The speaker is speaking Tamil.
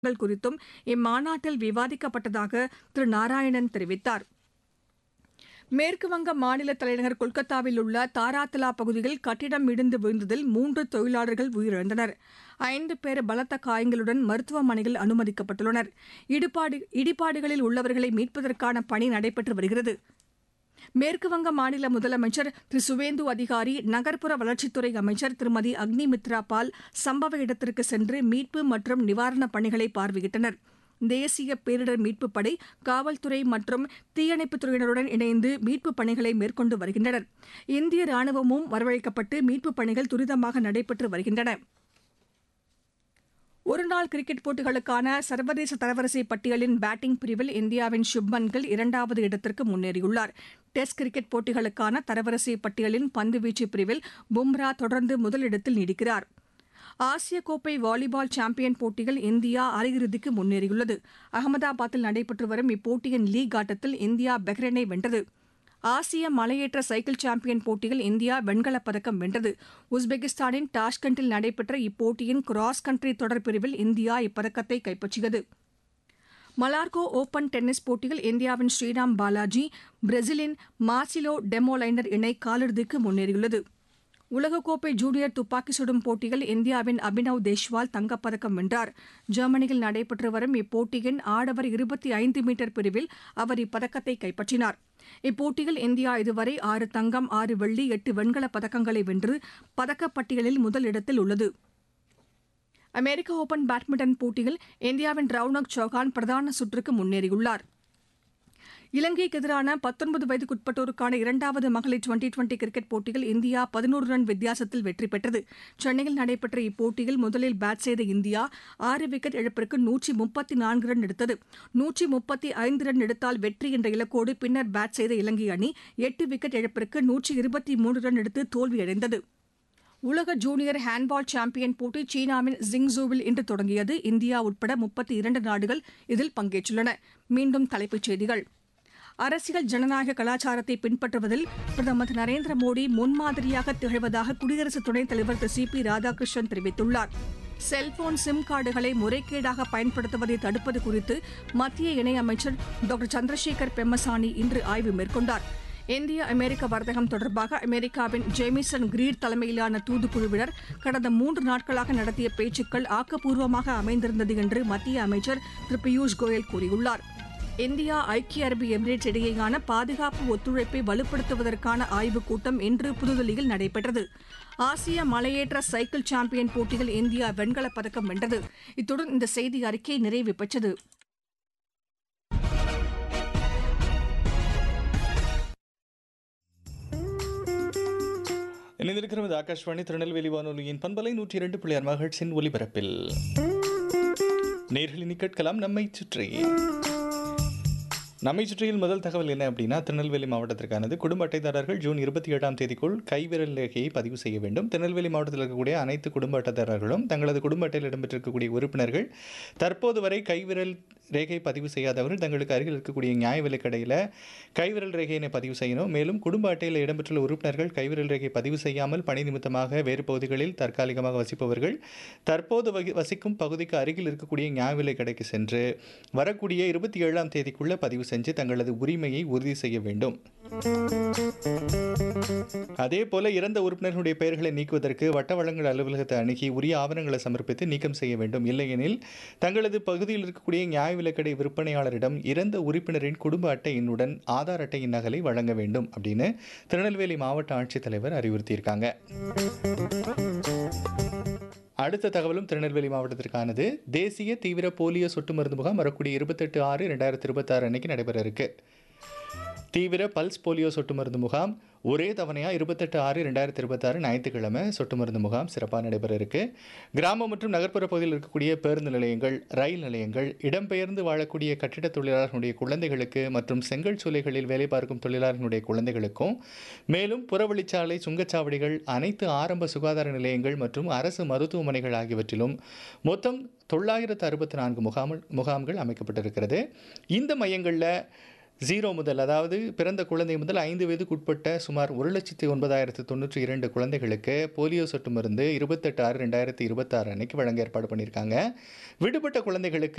கள் குறித்தும் இம்மாநாட்டில் விவாதிக்கப்பட்டதாக திரு நாராயணன் தெரிவித்தார் மேற்குவங்க மாநில தலைநகர் கொல்கத்தாவில் உள்ள தாராத்தலா பகுதியில் கட்டிடம் இடிந்து விழுந்ததில் மூன்று தொழிலாளர்கள் உயிரிழந்தனர் ஐந்து பேர் பலத்த காயங்களுடன் மருத்துவமனையில் அனுமதிக்கப்பட்டுள்ளனர் இடிபாடு இடிபாடுகளில் உள்ளவர்களை மீட்பதற்கான பணி நடைபெற்று வருகிறது மேற்குவங்க மாநில முதலமைச்சர் திரு சுவேந்து அதிகாரி நகர்ப்புற வளர்ச்சித்துறை அமைச்சர் திருமதி அக்னி மித்ரா பால் சம்பவ இடத்திற்கு சென்று மீட்பு மற்றும் நிவாரணப் பணிகளை பார்வையிட்டனர் தேசிய பேரிடர் மீட்புப் படை காவல்துறை மற்றும் தீயணைப்புத் துறையினருடன் இணைந்து மீட்புப் பணிகளை மேற்கொண்டு வருகின்றனர் இந்திய ராணுவமும் வரவழைக்கப்பட்டு மீட்புப் பணிகள் துரிதமாக நடைபெற்று வருகின்றன ஒருநாள் கிரிக்கெட் போட்டிகளுக்கான சர்வதேச தரவரிசை பட்டியலின் பேட்டிங் பிரிவில் இந்தியாவின் சுப்மன் கில் இரண்டாவது இடத்திற்கு முன்னேறியுள்ளார் டெஸ்ட் கிரிக்கெட் போட்டிகளுக்கான தரவரிசை பட்டியலின் பந்துவீச்சு பிரிவில் பும்ரா தொடர்ந்து முதலிடத்தில் நீடிக்கிறார் ஆசிய கோப்பை வாலிபால் சாம்பியன் போட்டியில் இந்தியா அரையிறுதிக்கு முன்னேறியுள்ளது அகமதாபாத்தில் நடைபெற்று வரும் இப்போட்டியின் லீக் ஆட்டத்தில் இந்தியா பஹ்ரைனை வென்றது ஆசிய மலையேற்ற சைக்கிள் சாம்பியன் போட்டியில் இந்தியா வெண்கலப் பதக்கம் வென்றது உஸ்பெகிஸ்தானின் டாஷ்கண்டில் நடைபெற்ற இப்போட்டியின் கிராஸ் கண்ட்ரி தொடர் பிரிவில் இந்தியா இப்பதக்கத்தை கைப்பற்றியது மலார்கோ ஓபன் டென்னிஸ் போட்டியில் இந்தியாவின் ஸ்ரீராம் பாலாஜி பிரேசிலின் மார்சிலோ டெமோலைனர் இணை காலிறுதிக்கு முன்னேறியுள்ளது உலகக்கோப்பை ஜூனியர் துப்பாக்கி சுடும் போட்டியில் இந்தியாவின் அபினவ் தேஷ்வால் தங்கப்பதக்கம் வென்றார் ஜெர்மனியில் நடைபெற்று வரும் இப்போட்டியின் ஆடவர் இருபத்தி ஐந்து மீட்டர் பிரிவில் அவர் இப்பதக்கத்தை கைப்பற்றினார் இப்போட்டியில் இந்தியா இதுவரை ஆறு தங்கம் ஆறு வெள்ளி எட்டு வெண்கலப் பதக்கங்களை வென்று பதக்கப்பட்டியலில் முதலிடத்தில் உள்ளது அமெரிக்க ஓபன் பேட்மிண்டன் போட்டியில் இந்தியாவின் ரவுனக் சௌஹான் பிரதான சுற்றுக்கு முன்னேறியுள்ளார் இலங்கைக்கு எதிரான பத்தொன்பது வயதுக்குட்பட்டோருக்கான இரண்டாவது மகளிர் டுவெண்டி டுவெண்டி கிரிக்கெட் போட்டியில் இந்தியா பதினோரு ரன் வித்தியாசத்தில் வெற்றி பெற்றது சென்னையில் நடைபெற்ற இப்போட்டியில் முதலில் பேட் செய்த இந்தியா ஆறு விக்கெட் இழப்பிற்கு நூற்றி முப்பத்தி நான்கு ரன் எடுத்தது நூற்றி முப்பத்தி ஐந்து ரன் எடுத்தால் வெற்றி என்ற இலக்கோடு பின்னர் பேட் செய்த இலங்கை அணி எட்டு விக்கெட் இழப்பிற்கு நூற்றி இருபத்தி மூன்று ரன் எடுத்து தோல்வியடைந்தது உலக ஜூனியர் ஹேண்ட்பால் சாம்பியன் போட்டி சீனாவின் ஜிங்சூவில் இன்று தொடங்கியது இந்தியா உட்பட முப்பத்தி இரண்டு நாடுகள் இதில் பங்கேற்றுள்ளன மீண்டும் தலைப்புச் செய்திகள் அரசியல் ஜனநாயக கலாச்சாரத்தை பின்பற்றுவதில் பிரதமர் திரு நரேந்திர மோடி முன்மாதிரியாக திகழ்வதாக குடியரசு துணைத் தலைவர் திரு சி பி ராதாகிருஷ்ணன் தெரிவித்துள்ளார் செல்போன் சிம் கார்டுகளை முறைகேடாக பயன்படுத்துவதை தடுப்பது குறித்து மத்திய இணையமைச்சர் டாக்டர் சந்திரசேகர் பெம்மசானி இன்று ஆய்வு மேற்கொண்டார் இந்திய அமெரிக்க வர்த்தகம் தொடர்பாக அமெரிக்காவின் ஜேமிசன் கிரீர் தலைமையிலான தூதுக்குழுவினர் கடந்த மூன்று நாட்களாக நடத்திய பேச்சுக்கள் ஆக்கப்பூர்வமாக அமைந்திருந்தது என்று மத்திய அமைச்சர் திரு பியூஷ் கோயல் கூறியுள்ளார் இந்தியா ஐக்கிய அரபு எமிரேட்ஸ் இடையேயான பாதுகாப்பு ஒத்துழைப்பை வலுப்படுத்துவதற்கான ஆய்வுக் கூட்டம் இன்று புதுதில்லியில் நடைபெற்றது ஆசிய மலையேற்ற சைக்கிள் சாம்பியன் போட்டியில் இந்தியா வெண்கலப் பதக்கம் வென்றது இத்துடன் இந்த செய்தி அறிக்கை நிறைவு பெற்றது இணைந்திருக்கிறது ஆகாஷ்வாணி திருநெல்வேலி வானொலியின் பண்பலை நூற்றி இரண்டு பிள்ளையார் மகிழ்ச்சியின் ஒலிபரப்பில் நேர்களினி கேட்கலாம் நம்மை சுற்றி நம்மை சுற்றியில் முதல் தகவல் என்ன அப்படின்னா திருநெல்வேலி மாவட்டத்திற்கானது குடும்ப அட்டைதாரர்கள் ஜூன் இருபத்தி ஏழாம் தேதிக்குள் கைவிரல் ரேகையை பதிவு செய்ய வேண்டும் திருநெல்வேலி மாவட்டத்தில் இருக்கக்கூடிய அனைத்து குடும்ப அட்டைதாரர்களும் தங்களது குடும்ப அட்டையில் இடம்பெற்றிருக்கக்கூடிய உறுப்பினர்கள் தற்போது வரை கைவிரல் ரேகை பதிவு செய்யாதவர்கள் தங்களுக்கு அருகில் இருக்கக்கூடிய நியாய விலைக் கடையில் கைவிரல் ரேகையினை பதிவு செய்யணும் மேலும் குடும்ப அட்டையில் இடம்பெற்றுள்ள உறுப்பினர்கள் கைவிரல் ரேகை பதிவு செய்யாமல் பணி நிமித்தமாக வேறு பகுதிகளில் தற்காலிகமாக வசிப்பவர்கள் தற்போது வகி வசிக்கும் பகுதிக்கு அருகில் இருக்கக்கூடிய நியாய விலைக் கடைக்கு சென்று வரக்கூடிய இருபத்தி ஏழாம் தேதிக்குள்ள பதிவு செஞ்சு தங்களது உரிமையை உறுதி செய்ய வேண்டும் அதே போல இறந்த உறுப்பினர்களுடைய பெயர்களை நீக்குவதற்கு வட்ட வழங்கல் அலுவலகத்தை அணுகி உரிய ஆவணங்களை சமர்ப்பித்து நீக்கம் செய்ய வேண்டும் இல்லையெனில் தங்களது பகுதியில் இருக்கக்கூடிய நியாய விலைக்கடை விற்பனையாளரிடம் இறந்த உறுப்பினரின் குடும்ப அட்டையினுடன் ஆதார் அட்டையின் நகலை வழங்க வேண்டும் அப்படின்னு திருநெல்வேலி மாவட்ட ஆட்சித்தலைவர் அறிவுறுத்தியிருக்காங்க அடுத்த தகவலும் திருநெல்வேலி மாவட்டத்திற்கானது தேசிய தீவிர போலியோ சொட்டு மருந்து முகாம் வரக்கூடிய இருபத்தெட்டு ஆறு ரெண்டாயிரத்தி இருபத்தாறு அன்னைக்கு நடைபெற இருக்கு தீவிர பல்ஸ் போலியோ சொட்டு மருந்து முகாம் ஒரே தவணையாக இருபத்தெட்டு ஆறு ரெண்டாயிரத்தி இருபத்தாறு ஞாயிற்றுக்கிழமை சொட்டு மருந்து முகாம் சிறப்பாக நடைபெற இருக்கு கிராமம் மற்றும் நகர்ப்புற பகுதியில் இருக்கக்கூடிய பேருந்து நிலையங்கள் ரயில் நிலையங்கள் இடம்பெயர்ந்து வாழக்கூடிய கட்டிடத் தொழிலாளர்களுடைய குழந்தைகளுக்கு மற்றும் செங்கல் சூளைகளில் வேலை பார்க்கும் தொழிலாளர்களுடைய குழந்தைகளுக்கும் மேலும் புறவழிச்சாலை சுங்கச்சாவடிகள் அனைத்து ஆரம்ப சுகாதார நிலையங்கள் மற்றும் அரசு மருத்துவமனைகள் ஆகியவற்றிலும் மொத்தம் தொள்ளாயிரத்து அறுபத்தி நான்கு முகாமல் முகாம்கள் அமைக்கப்பட்டிருக்கிறது இந்த மையங்களில் ஜீரோ முதல் அதாவது பிறந்த குழந்தை முதல் ஐந்து வயதுக்குட்பட்ட சுமார் ஒரு லட்சத்தி ஒன்பதாயிரத்து தொண்ணூற்றி இரண்டு குழந்தைகளுக்கு போலியோ சொட்டு மருந்து இருபத்தெட்டு ஆறு ரெண்டாயிரத்தி இருபத்தாறு அன்னைக்கு வழங்க ஏற்பாடு பண்ணியிருக்காங்க விடுபட்ட குழந்தைகளுக்கு